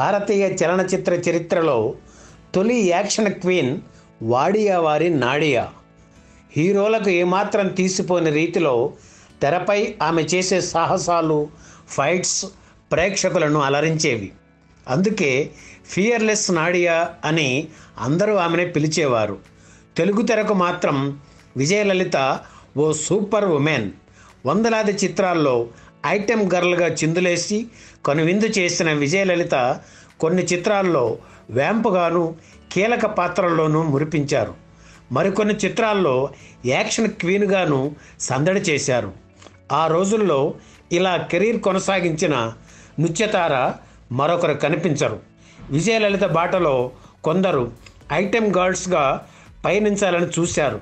భారతీయ చలనచిత్ర చరిత్రలో తొలి యాక్షన్ క్వీన్ వాడియా వారి నాడియా హీరోలకు ఏమాత్రం తీసిపోని రీతిలో తెరపై ఆమె చేసే సాహసాలు ఫైట్స్ ప్రేక్షకులను అలరించేవి అందుకే ఫియర్లెస్ నాడియా అని అందరూ ఆమెను పిలిచేవారు తెలుగు తెరకు మాత్రం విజయలలిత ఓ సూపర్ ఉమెన్ వందలాది చిత్రాల్లో ఐటెం గర్ల్గా చిందులేసి కనువిందు చేసిన విజయలలిత కొన్ని చిత్రాల్లో వ్యాంపుగాను కీలక పాత్రల్లోనూ మురిపించారు మరికొన్ని చిత్రాల్లో యాక్షన్ క్వీన్గాను సందడి చేశారు ఆ రోజుల్లో ఇలా కెరీర్ కొనసాగించిన నృత్యతార మరొకరు కనిపించరు విజయలలిత బాటలో కొందరు ఐటెం గర్ల్స్గా పయనించాలని చూశారు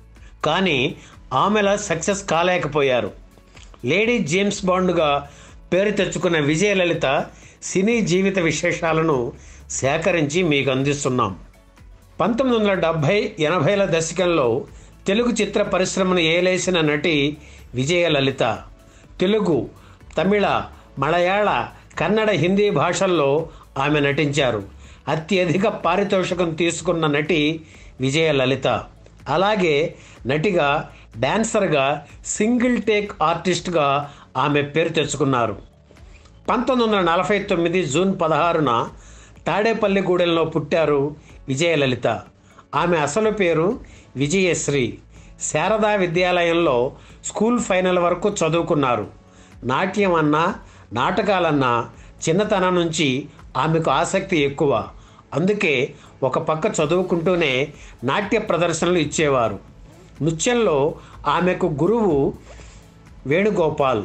కానీ ఆమెలా సక్సెస్ కాలేకపోయారు లేడీ జేమ్స్ బాండ్గా పేరు తెచ్చుకున్న విజయలలిత సినీ జీవిత విశేషాలను సేకరించి మీకు అందిస్తున్నాం పంతొమ్మిది వందల డెబ్భై ఎనభైల దశకంలో తెలుగు చిత్ర పరిశ్రమను ఏలేసిన నటి విజయలలిత తెలుగు తమిళ మలయాళ కన్నడ హిందీ భాషల్లో ఆమె నటించారు అత్యధిక పారితోషికం తీసుకున్న నటి విజయలలిత అలాగే నటిగా డాన్సర్గా సింగిల్ టేక్ ఆర్టిస్ట్గా ఆమె పేరు తెచ్చుకున్నారు పంతొమ్మిది వందల నలభై తొమ్మిది జూన్ పదహారున తాడేపల్లిగూడెంలో పుట్టారు విజయలలిత ఆమె అసలు పేరు విజయశ్రీ శారదా విద్యాలయంలో స్కూల్ ఫైనల్ వరకు చదువుకున్నారు నాట్యం అన్నా నాటకాలన్నా చిన్నతనం నుంచి ఆమెకు ఆసక్తి ఎక్కువ అందుకే ఒక పక్క చదువుకుంటూనే నాట్య ప్రదర్శనలు ఇచ్చేవారు నృత్యంలో ఆమెకు గురువు వేణుగోపాల్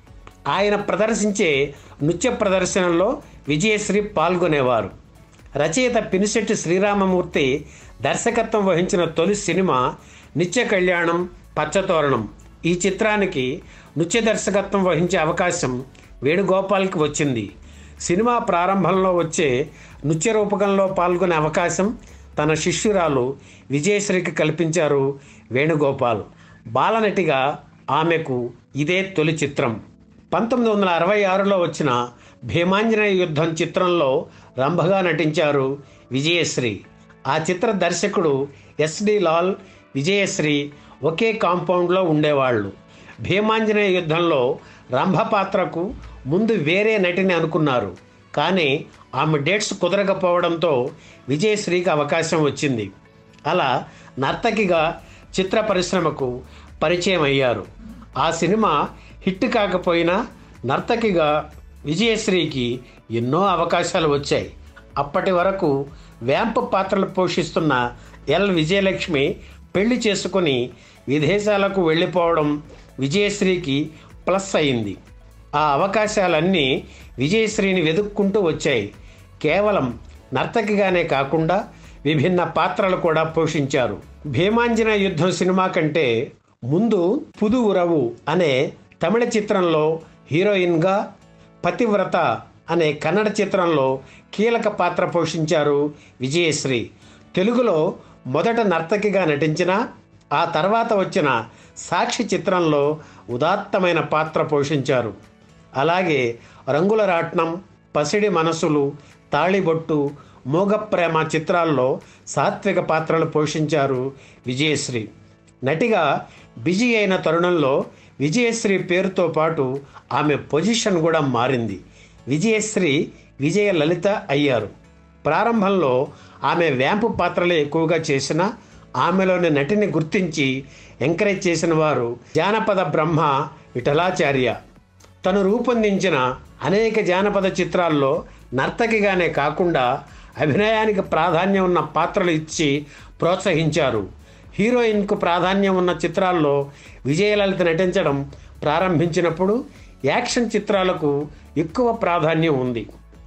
ఆయన ప్రదర్శించే నృత్య ప్రదర్శనలో విజయశ్రీ పాల్గొనేవారు రచయిత పినిశెట్టి శ్రీరామమూర్తి దర్శకత్వం వహించిన తొలి సినిమా నిత్య కళ్యాణం పచ్చతోరణం ఈ చిత్రానికి నృత్య దర్శకత్వం వహించే అవకాశం వేణుగోపాల్కి వచ్చింది సినిమా ప్రారంభంలో వచ్చే నృత్య రూపకంలో పాల్గొనే అవకాశం తన శిష్యురాలు విజయశ్రీకి కల్పించారు వేణుగోపాల్ బాలనటిగా ఆమెకు ఇదే తొలి చిత్రం పంతొమ్మిది వందల అరవై ఆరులో వచ్చిన భీమాంజనేయ యుద్ధం చిత్రంలో రంభగా నటించారు విజయశ్రీ ఆ చిత్ర దర్శకుడు ఎస్డి లాల్ విజయశ్రీ ఒకే కాంపౌండ్లో ఉండేవాళ్ళు భీమాంజనేయ యుద్ధంలో రంభ పాత్రకు ముందు వేరే నటిని అనుకున్నారు కానీ ఆమె డేట్స్ కుదరకపోవడంతో విజయశ్రీకి అవకాశం వచ్చింది అలా నర్తకిగా చిత్ర పరిశ్రమకు పరిచయం అయ్యారు ఆ సినిమా హిట్ కాకపోయినా నర్తకిగా విజయశ్రీకి ఎన్నో అవకాశాలు వచ్చాయి అప్పటి వరకు వ్యాంప్ పాత్రలు పోషిస్తున్న ఎల్ విజయలక్ష్మి పెళ్లి చేసుకుని విదేశాలకు వెళ్ళిపోవడం విజయశ్రీకి ప్లస్ అయింది ఆ అవకాశాలన్నీ విజయశ్రీని వెతుక్కుంటూ వచ్చాయి కేవలం నర్తకిగానే కాకుండా విభిన్న పాత్రలు కూడా పోషించారు భీమాంజన యుద్ధం సినిమా కంటే ముందు పుదు ఉరవు అనే తమిళ చిత్రంలో హీరోయిన్గా పతివ్రత అనే కన్నడ చిత్రంలో కీలక పాత్ర పోషించారు విజయశ్రీ తెలుగులో మొదట నర్తకిగా నటించిన ఆ తర్వాత వచ్చిన సాక్షి చిత్రంలో ఉదాత్తమైన పాత్ర పోషించారు అలాగే రంగుల రాట్నం పసిడి మనసులు తాళిబొట్టు మూగ ప్రేమ చిత్రాల్లో సాత్విక పాత్రలు పోషించారు విజయశ్రీ నటిగా బిజీ అయిన తరుణంలో విజయశ్రీ పేరుతో పాటు ఆమె పొజిషన్ కూడా మారింది విజయశ్రీ విజయ లలిత అయ్యారు ప్రారంభంలో ఆమె వ్యాంపు పాత్రలే ఎక్కువగా చేసిన ఆమెలోని నటిని గుర్తించి ఎంకరేజ్ చేసిన వారు జానపద బ్రహ్మ విఠలాచార్య తను రూపొందించిన అనేక జానపద చిత్రాల్లో నర్తకిగానే కాకుండా అభినయానికి ప్రాధాన్యం ఉన్న పాత్రలు ఇచ్చి ప్రోత్సహించారు హీరోయిన్కు ప్రాధాన్యం ఉన్న చిత్రాల్లో విజయలలిత నటించడం ప్రారంభించినప్పుడు యాక్షన్ చిత్రాలకు ఎక్కువ ప్రాధాన్యం ఉంది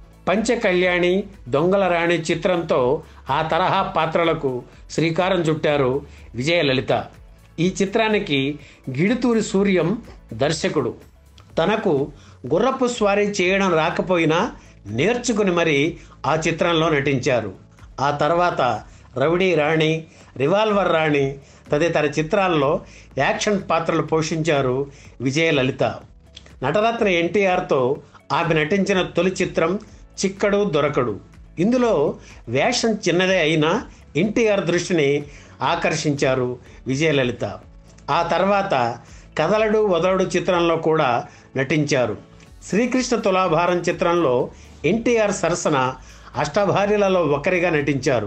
పంచకళ్యాణి దొంగల రాణి చిత్రంతో ఆ తరహా పాత్రలకు శ్రీకారం చుట్టారు విజయలలిత ఈ చిత్రానికి గిడుతూరి సూర్యం దర్శకుడు తనకు గుర్రపు స్వారీ చేయడం రాకపోయినా నేర్చుకుని మరి ఆ చిత్రంలో నటించారు ఆ తర్వాత రౌడీ రాణి రివాల్వర్ రాణి తదితర చిత్రాల్లో యాక్షన్ పాత్రలు పోషించారు విజయలలిత నటరత్న ఎన్టీఆర్తో ఆమె నటించిన తొలి చిత్రం చిక్కడు దొరకడు ఇందులో వేషం చిన్నదే అయినా ఎన్టీఆర్ దృష్టిని ఆకర్షించారు విజయలలిత ఆ తర్వాత కదలడు వదలడు చిత్రంలో కూడా నటించారు శ్రీకృష్ణ తులాభారం చిత్రంలో ఎన్టీఆర్ సరసన అష్టభార్యలలో ఒకరిగా నటించారు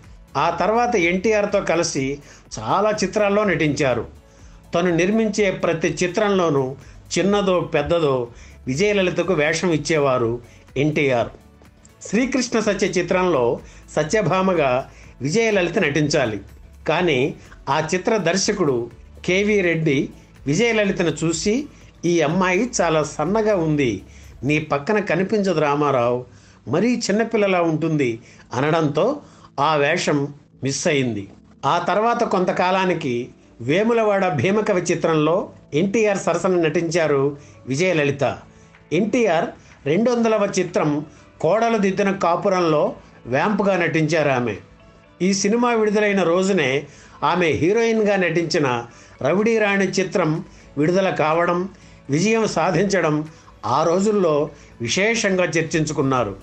ఆ తర్వాత ఎన్టీఆర్తో కలిసి చాలా చిత్రాల్లో నటించారు తను నిర్మించే ప్రతి చిత్రంలోనూ చిన్నదో పెద్దదో విజయలలితకు వేషం ఇచ్చేవారు ఎన్టీఆర్ శ్రీకృష్ణ సత్య చిత్రంలో సత్యభామగా విజయలలిత నటించాలి కానీ ఆ చిత్ర దర్శకుడు కేవీ రెడ్డి విజయలలితను చూసి ఈ అమ్మాయి చాలా సన్నగా ఉంది నీ పక్కన కనిపించదు రామారావు మరీ చిన్నపిల్లలా ఉంటుంది అనడంతో ఆ వేషం మిస్ అయింది ఆ తర్వాత కొంతకాలానికి వేములవాడ భీమకవి చిత్రంలో ఎన్టీఆర్ సరసన నటించారు విజయలలిత ఎన్టీఆర్ రెండు వందలవ చిత్రం కోడలు దిద్దిన కాపురంలో వ్యాంపుగా నటించారు ఆమె ఈ సినిమా విడుదలైన రోజునే ఆమె హీరోయిన్గా నటించిన రవిడీ రాణి చిత్రం విడుదల కావడం విజయం సాధించడం ఆ రోజుల్లో విశేషంగా చర్చించుకున్నారు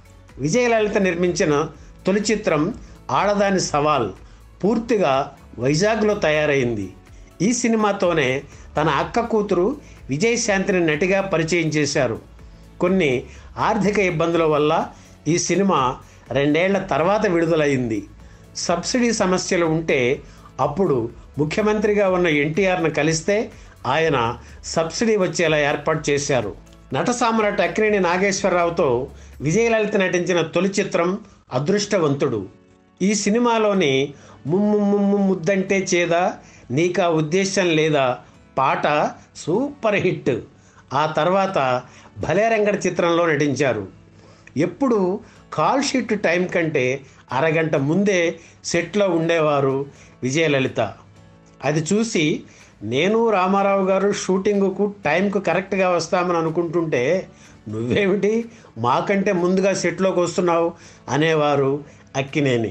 విజయలలిత నిర్మించిన తొలి చిత్రం ఆడదాని సవాల్ పూర్తిగా వైజాగ్లో తయారైంది ఈ సినిమాతోనే తన అక్క కూతురు విజయశాంతిని నటిగా పరిచయం చేశారు కొన్ని ఆర్థిక ఇబ్బందుల వల్ల ఈ సినిమా రెండేళ్ల తర్వాత విడుదలైంది సబ్సిడీ సమస్యలు ఉంటే అప్పుడు ముఖ్యమంత్రిగా ఉన్న ఎన్టీఆర్ను కలిస్తే ఆయన సబ్సిడీ వచ్చేలా ఏర్పాటు చేశారు నట సామ్రాట్ అక్కినేని నాగేశ్వరరావుతో విజయలలిత నటించిన తొలి చిత్రం అదృష్టవంతుడు ఈ సినిమాలోని ముమ్ము ముమ్ము ముద్దంటే చేదా నీకా ఉద్దేశం లేదా పాట సూపర్ హిట్ ఆ తర్వాత భలే రంగడి చిత్రంలో నటించారు ఎప్పుడు కాల్ షీట్ టైం కంటే అరగంట ముందే సెట్లో ఉండేవారు విజయలలిత అది చూసి నేను రామారావు గారు షూటింగుకు టైంకు కరెక్ట్గా వస్తామని అనుకుంటుంటే నువ్వేమిటి మాకంటే ముందుగా సెట్లోకి వస్తున్నావు అనేవారు అక్కినేని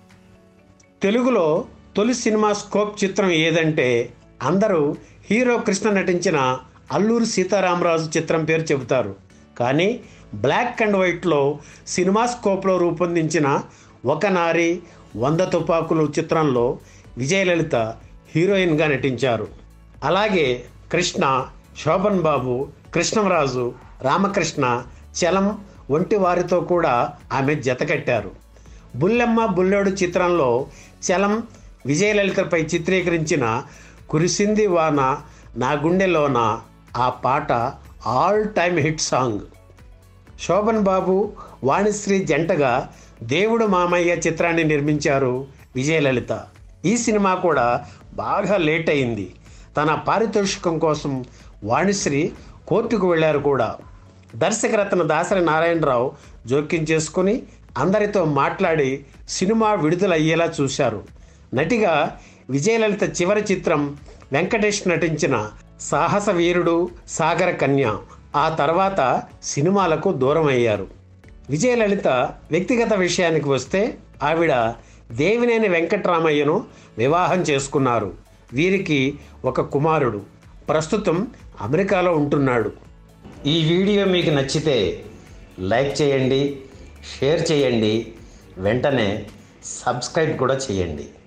తెలుగులో తొలి సినిమా స్కోప్ చిత్రం ఏదంటే అందరూ హీరో కృష్ణ నటించిన అల్లూరి సీతారామరాజు చిత్రం పేరు చెబుతారు కానీ బ్లాక్ అండ్ వైట్లో సినిమా స్కోప్లో రూపొందించిన ఒక నారి వంద తుపాకులు చిత్రంలో విజయలలిత హీరోయిన్గా నటించారు అలాగే కృష్ణ శోభన్ బాబు కృష్ణరాజు రామకృష్ణ చలం వంటి వారితో కూడా ఆమె జతకట్టారు బుల్లెమ్మ బుల్లోడు చిత్రంలో చలం విజయలలితపై చిత్రీకరించిన కురిసింది వాన నా గుండెలోన ఆ పాట all time hit song Sobhan Babu Vanisri జంటగా దేవుడు మామయ్య చిత్రాన్ని నిర్మించారు విజయలలిత ఈ సినిమా కూడా బాగా లేట్ అయింది తన పారితోషికం కోసం వాణిశ్రీ కోర్టుకు వెళ్ళారు కూడా దర్శకరత్న దాసరి నారాయణరావు జోక్యం చేసుకుని అందరితో మాట్లాడి సినిమా విడుదలయ్యేలా చూశారు నటిగా విజయలలిత చివరి చిత్రం వెంకటేష్ నటించిన సాహస వీరుడు సాగర కన్య ఆ తర్వాత సినిమాలకు దూరం అయ్యారు విజయలలిత వ్యక్తిగత విషయానికి వస్తే ఆవిడ దేవినేని వెంకట్రామయ్యను వివాహం చేసుకున్నారు వీరికి ఒక కుమారుడు ప్రస్తుతం అమెరికాలో ఉంటున్నాడు ఈ వీడియో మీకు నచ్చితే లైక్ చేయండి షేర్ చేయండి వెంటనే సబ్స్క్రైబ్ కూడా చేయండి